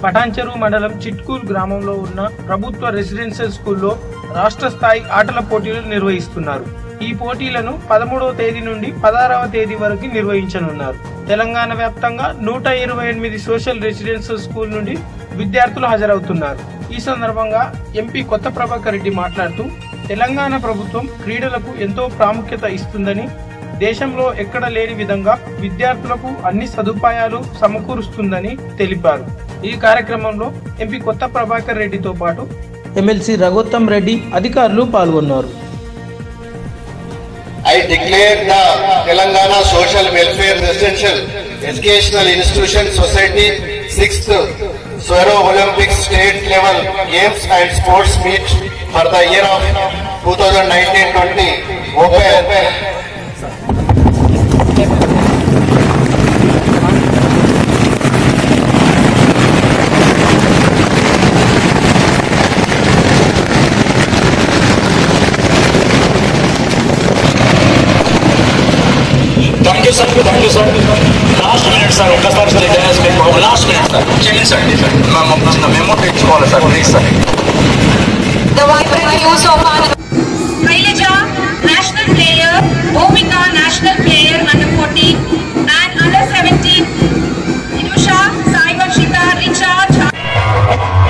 పటాన్చెరు మండలం చిట్కూల్ గ్రామంలో ఉన్న ప్రభుత్వ రెసిడెన్షియల్ స్కూల్లో రాష్ట్ర స్థాయి ఆటల పోటీలు నిర్వహిస్తున్నారు ఈ పోటీలను పదమూడవ తేదీ నుండి పదహారవ తేదీ వరకు నిర్వహించనున్నారు తెలంగాణ వ్యాప్తంగా నూట ఇరవై ఎనిమిది సోషల్ రెసిడెన్షియల్ స్కూల్ నుండి విద్యార్థులు హాజరవుతున్నారు ఈ సందర్భంగా ఎంపీ కొత్త ప్రభాకర్ రెడ్డి మాట్లాడుతూ తెలంగాణ ప్రభుత్వం క్రీడలకు ఎంతో ప్రాముఖ్యత ఇస్తుందని దేశంలో ఎక్కడ లేని విధంగా విద్యార్థులకు అన్ని సదుపాయాలు సమకూరుస్తుందని తెలిపారు ఈ కార్యక్రమంలో ఎంపీ కొత్త ప్రభాకర్ రెడ్డితో పాటు ఎమ్మెల్సీ రఘోత్తం రెడ్డి అధికారులు పాల్గొన్నారు I declare the Telangana Social Welfare Residential Educational Institution Society 6th Swero Olympic State Level Games and Sports Meet for the year of 2019-20 open. Thank you sir thank you sir last minute sir ఒక్కసారి sir dance మీకు last minute sir క్షమించండి sir మా మేము తెచ్చుకోవాలి sir please sir The vibrant use of our Shailaja, national player, Bhumika, national player under 14 and under 17, Inusha, Sai Varshita, Richa, Cha-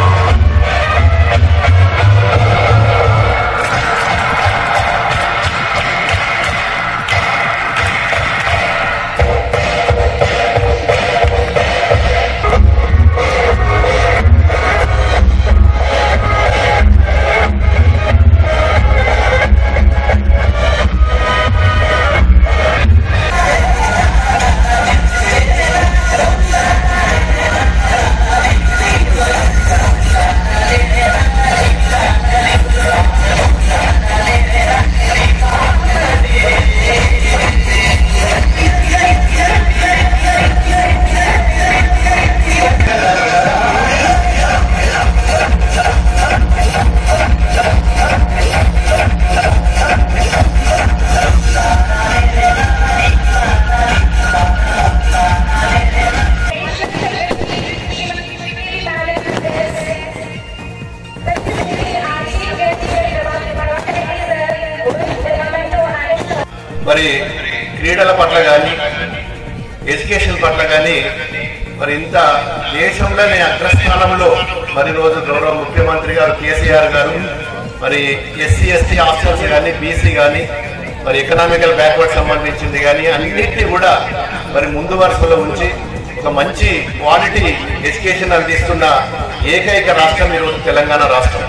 మరి క్రీడల పట్ల కానీ ఎడ్యుకేషన్ పట్ల కానీ మరి ఇంత దేశంలోనే అగ్రస్థానంలో మరి రోజు గౌరవ ముఖ్యమంత్రి గారు కేసీఆర్ గారు మరి ఎస్సీ ఎస్టీ హాస్టల్స్ కానీ బీసీ కానీ మరి ఎకనామికల్ బ్యాక్వర్డ్ సంబంధించింది కానీ అన్నింటినీ కూడా మరి ముందు వరుసలో ఉంచి ఒక మంచి క్వాలిటీ ఎడ్యుకేషన్ అందిస్తున్న ఏకైక రాష్ట్రం ఈరోజు తెలంగాణ రాష్ట్రం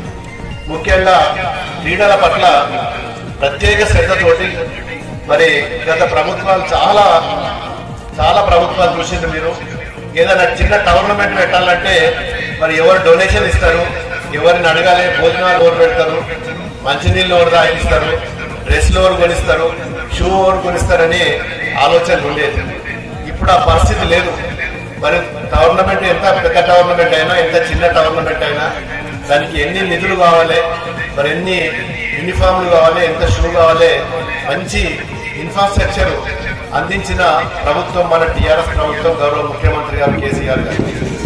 ముఖ్యంగా క్రీడల పట్ల ప్రత్యేక శ్రద్ధతోటి మరి గత ప్రభుత్వాలు చాలా చాలా ప్రభుత్వాలు చూసింది మీరు ఏదైనా చిన్న టోర్నమెంట్ పెట్టాలంటే మరి ఎవరు డొనేషన్ ఇస్తారు ఎవరిని అడగాలి భోజనాలు ఎవరు పెడతారు మంచినీళ్ళు ఎవరు తాగిస్తారు డ్రెస్లు ఎవరు కొనిస్తారు షూ ఎవరు కొనిస్తారని ఆలోచన ఉండేది ఇప్పుడు ఆ పరిస్థితి లేదు మరి టోర్నమెంట్ ఎంత పెద్ద టోర్నమెంట్ అయినా ఎంత చిన్న టోర్నమెంట్ అయినా దానికి ఎన్ని నిధులు కావాలి మరి ఎన్ని యూనిఫామ్లు కావాలి ఎంత షూ కావాలి మంచి ఇన్ఫ్రాస్ట్రక్చర్ అందించిన ప్రభుత్వం మన టిఆర్ఎస్ ప్రభుత్వం గౌరవ ముఖ్యమంత్రి గారు కేసీఆర్ గారు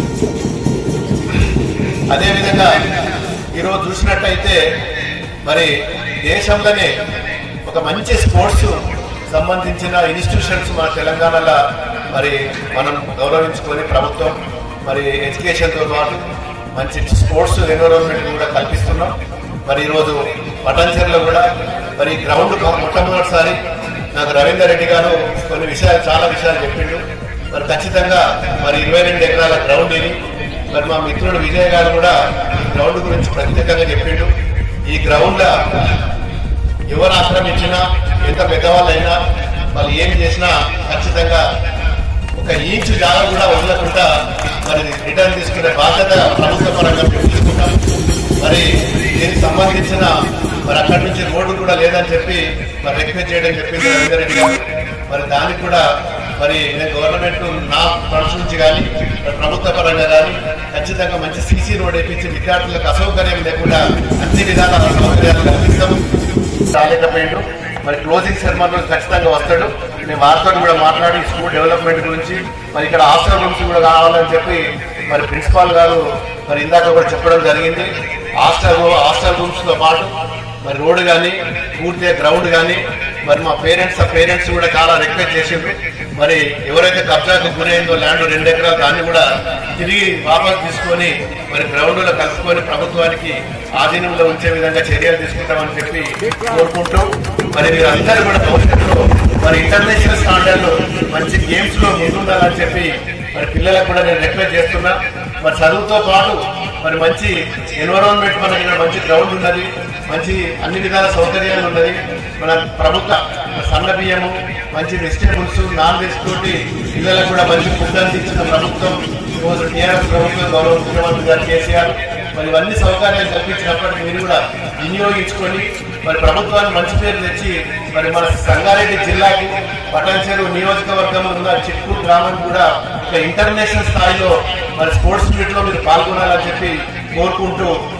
అదేవిధంగా ఈరోజు చూసినట్టయితే మరి దేశంలోనే ఒక మంచి స్పోర్ట్స్ సంబంధించిన ఇన్స్టిట్యూషన్స్ మన తెలంగాణలో మరి మనం గౌరవించుకొని ప్రభుత్వం మరి ఎడ్యుకేషన్తో పాటు మంచి స్పోర్ట్స్ ఎన్విరాన్మెంట్ కూడా కల్పిస్తున్నాం మరి ఈరోజు పటాన్చెరులో కూడా మరి గ్రౌండ్ మొట్టమొదటిసారి నాకు రవీందర్ రెడ్డి గారు కొన్ని విషయాలు చాలా విషయాలు చెప్పిండు మరి ఖచ్చితంగా మరి ఇరవై రెండు ఎకరాల గ్రౌండ్ ఇది మరి మా మిత్రుడు విజయ్ గారు కూడా ఈ గ్రౌండ్ గురించి ప్రత్యేకంగా చెప్పిండు ఈ గ్రౌండ్ ఎవరు ఆక్రమించినా ఎంత పెద్దవాళ్ళైనా వాళ్ళు ఏం చేసినా ఖచ్చితంగా ఒక ఇంచు జాగా కూడా వదలకుండా మరి రిటర్న్ తీసుకునే బాధ్యత ప్రభుత్వ పరంగా మేము తీసుకుంటాం మరి దీనికి సంబంధించిన మరి అక్కడి నుంచి రోడ్డు కూడా లేదని చెప్పి మరి రిక్వెస్ట్ చేయడం చెప్పింది రవీందర్ రెడ్డి గారు మరి దానికి కూడా మరి నేను గవర్నమెంట్ నా మనసు నుంచి కానీ ప్రభుత్వ పరంగా కానీ ఖచ్చితంగా మంచి సీసీ రోడ్ వేయించి విద్యార్థులకు అసౌకర్యం లేకుండా అన్ని విధాల సౌకర్యాలు కల్పిస్తాం రాలేకపోయిండు మరి క్లోజింగ్ సెరమనీ ఖచ్చితంగా వస్తాడు మేము వారితో కూడా మాట్లాడి స్కూల్ డెవలప్మెంట్ గురించి మరి ఇక్కడ హాస్టల్ రూమ్స్ కూడా కావాలని చెప్పి మరి ప్రిన్సిపాల్ గారు మరి ఇందాక కూడా చెప్పడం జరిగింది హాస్టల్ హాస్టల్ రూమ్స్ తో పాటు మరి రోడ్డు కానీ పూర్తిగా గ్రౌండ్ కానీ మరి మా పేరెంట్స్ ఆ పేరెంట్స్ కూడా చాలా రిక్వెస్ట్ చేసిండ్రు మరి ఎవరైతే కబ్జాకు గురైందో ల్యాండ్ రెండు ఎకరాలు దాన్ని కూడా తిరిగి వాపస్ తీసుకొని మరి గ్రౌండ్ లో కలుపుకొని ప్రభుత్వానికి ఆధీనంలో ఉంచే విధంగా చర్యలు తీసుకుంటామని చెప్పి కోరుకుంటూ మరి మీరు అందరూ కూడా భవిష్యత్తులో మరి ఇంటర్నేషనల్ స్టాండర్డ్ లో మంచి గేమ్స్ లో ముందుండాలని చెప్పి మరి పిల్లలకు కూడా నేను రిక్వెస్ట్ చేస్తున్నా మరి చదువుతో పాటు మరి మంచి ఎన్విరాన్మెంట్ మనకి ఇక్కడ మంచి గ్రౌండ్ ఉన్నది మంచి అన్ని విధాల సౌకర్యాలు ఉన్నది మన ప్రభుత్వ సన్న బియ్యము మంచి వెజిటేబుల్స్ నాన్ వెజ్ తోటి పిల్లలకు కూడా మంచి ఫుడ్ అందించిన ప్రభుత్వం ఈరోజు టీఆర్ఎస్ ప్రభుత్వం గౌరవ ముఖ్యమంత్రి గారు కేసీఆర్ మరి ఇవన్నీ సౌకర్యాలు కల్పించినప్పటికీ మీరు కూడా వినియోగించుకొని మరి ప్రభుత్వాన్ని మంచి పేరు తెచ్చి మరి మన సంగారెడ్డి జిల్లాకి పటాన్చేరు నియోజకవర్గంలో ఉన్న చిత్తూరు గ్రామం కూడా ఒక ఇంటర్నేషనల్ స్థాయిలో మరి స్పోర్ట్స్ మీట్ లో మీరు పాల్గొనాలని చెప్పి కోరుకుంటూ